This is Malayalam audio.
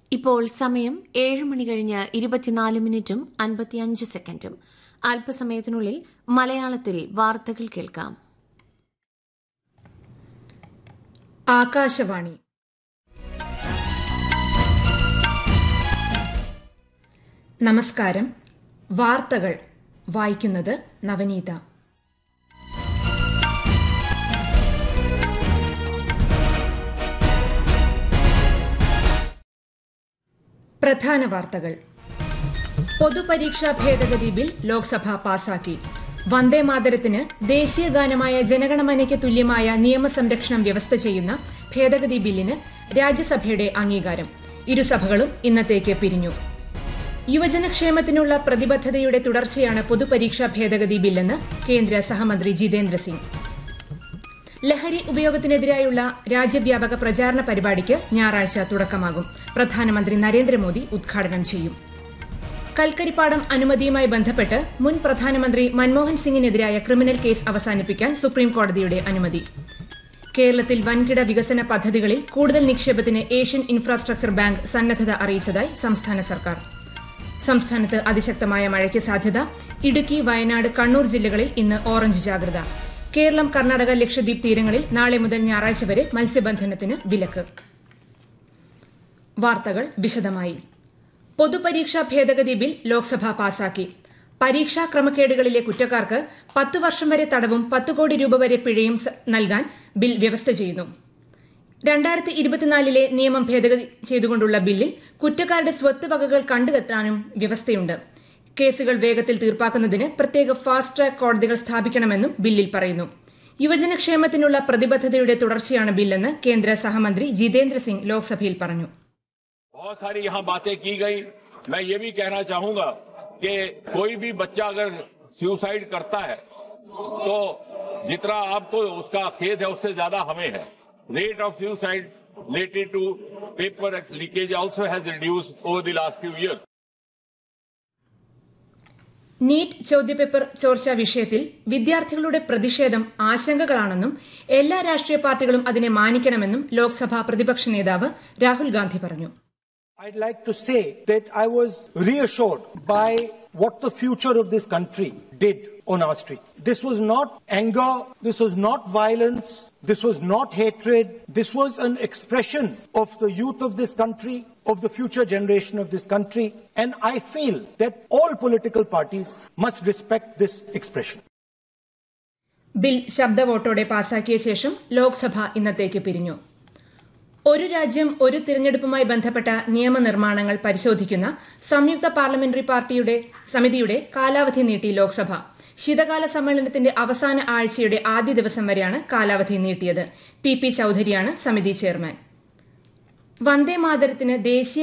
ഇപ്പോൾ സമയം ഏഴ് മണി കഴിഞ്ഞ് ഇരുപത്തിനാല് മിനിറ്റും അൻപത്തിയഞ്ച് സെക്കൻഡും അല്പസമയത്തിനുള്ളിൽ മലയാളത്തിൽ വാർത്തകൾ കേൾക്കാം ആകാശവാണി നമസ്കാരം വാർത്തകൾ വായിക്കുന്നത് നവനീത പ്രധാന വാർത്തകൾ പൊതുപരീക്ഷാ ഭേദഗതി ബിൽ ലോക്സഭ പാസാക്കി വന്ദേ മാതരത്തിന് ദേശീയ ഗാനമായ ജനഗണമനയ്ക്ക് തുല്യമായ നിയമസംരക്ഷണം വ്യവസ്ഥ ചെയ്യുന്ന ഭേദഗതി ബില്ലിന് രാജ്യസഭയുടെ അംഗീകാരം ഇരുസഭകളും ഇന്നത്തേക്ക് പിരിഞ്ഞു യുവജനക്ഷേമത്തിനുള്ള പ്രതിബദ്ധതയുടെ തുടർച്ചയാണ് പൊതുപരീക്ഷാ ഭേദഗതി ബില്ലെന്ന് കേന്ദ്ര സഹമന്ത്രി ജിതേന്ദ്ര സിംഗ് ലഹരി ഉപയോഗത്തിനെതിരായുള്ള രാജ്യവ്യാപക പ്രചാരണ പരിപാടിക്ക് ഞായറാഴ്ച തുടക്കമാകും പ്രധാനമന്ത്രി നരേന്ദ്രമോദി ഉദ്ഘാടനം ചെയ്യും കൽക്കരിപ്പാടം അനുമതിയുമായി ബന്ധപ്പെട്ട് മുൻ പ്രധാനമന്ത്രി മൻമോഹൻ സിംഗിനെതിരായ ക്രിമിനൽ കേസ് അവസാനിപ്പിക്കാൻ സുപ്രീം കോടതിയുടെ അനുമതി കേരളത്തിൽ വൻകിട വികസന പദ്ധതികളിൽ കൂടുതൽ നിക്ഷേപത്തിന് ഏഷ്യൻ ഇൻഫ്രാസ്ട്രക്ചർ ബാങ്ക് സന്നദ്ധത അറിയിച്ചതായി സംസ്ഥാന സർക്കാർ സംസ്ഥാനത്ത് അതിശക്തമായ മഴയ്ക്ക് സാധ്യത ഇടുക്കി വയനാട് കണ്ണൂർ ജില്ലകളിൽ ഇന്ന് ഓറഞ്ച് ജാഗ്രത കേരളം കർണാടക ലക്ഷദ്വീപ് തീരങ്ങളിൽ നാളെ മുതൽ ഞായറാഴ്ച വരെ മത്സ്യബന്ധനത്തിന് വിലക്ക് വാർത്തകൾ വിശദമായി പൊതുപരീക്ഷാ ഭേദഗതി ബിൽ ലോക്സഭ പാസാക്കി പരീക്ഷാ ക്രമക്കേടുകളിലെ കുറ്റക്കാർക്ക് പത്ത് വർഷം വരെ തടവും പത്ത് കോടി രൂപ വരെ പിഴയും നൽകാൻ ബിൽ വ്യവസ്ഥ ചെയ്യുന്നു രണ്ടായിരത്തി ഇരുപത്തിനാലിലെ നിയമം ഭേദഗതി ചെയ്തുകൊണ്ടുള്ള ബില്ലിൽ കുറ്റക്കാരുടെ സ്വത്ത് വകകൾ കണ്ടുകെട്ടാനും വ്യവസ്ഥയുണ്ട് കേസുകൾ വേഗത്തിൽ തീർപ്പാക്കുന്നതിന് പ്രത്യേക ഫാസ്റ്റ് ട്രാക്ക് കോടതികൾ സ്ഥാപിക്കണമെന്നും ബില്ലിൽ പറയുന്നു യുവജനക്ഷേമത്തിനുള്ള പ്രതിബദ്ധതയുടെ തുടർച്ചയാണ് ബില്ലെന്ന് കേന്ദ്ര സഹമന്ത്രി ജിതേന്ദ്ര സിംഗ് ലോക്സഭയിൽ പറഞ്ഞു बहुत सारी यहाँ बातें की गई मैं ये भी कहना चाहूंगा कि कोई भी बच्चा अगर सुसाइड करता है तो जितना आपको उसका खेद है उससे ज्यादा हमें है rate of suicide related to paper leakage also has reduce over the last few years NEET ചോദ്യപേപ്പർ ചോർച്ച വിഷയത്തിൽ വിദ്യാർത്ഥികളുടെ പ്രതിഷേധം ആശങ്കകളാണെന്നും എല്ലാ രാഷ്ട്രീയ പാർട്ടികളും അതിനെ മാനിക്കണമെന്നും ലോക്സഭാ പ്രതിപക്ഷ നേതാവ് രാഹുൽ ഗാന്ധി പറഞ്ഞു I'd like to say that I was reassured by what the future of this country did on our streets. This was not anger, this was not violence, this was not hatred, this was an expression of the youth of this country, of the future generation of this country, and I feel that all political parties must respect this expression. Bill ശബ്ദ വോട്ടോടെ പാസാക്കിയ ശേഷം ലോക്സഭ ഇന്നത്തേക്ക് പിരിഞ്ഞു ഒരു രാജ്യം ഒരു തിരഞ്ഞെടുപ്പുമായി ബന്ധപ്പെട്ട നിയമനിർമ്മാണങ്ങൾ പരിശോധിക്കുന്ന സംയുക്ത പാർലമെന്ററി പാർട്ടിയുടെ സമിതിയുടെ കാലാവധി നീട്ടി ലോക്സഭ ശീതകാല സമ്മേളനത്തിന്റെ അവസാന ആഴ്ചയുടെ ആദ്യ ദിവസം വരെയാണ് കാലാവധി നീട്ടിയത് പി പി ചൌധരിയാണ് സമിതി ചെയർമാൻ വന്ദേ മാതരത്തിന് ദേശീയ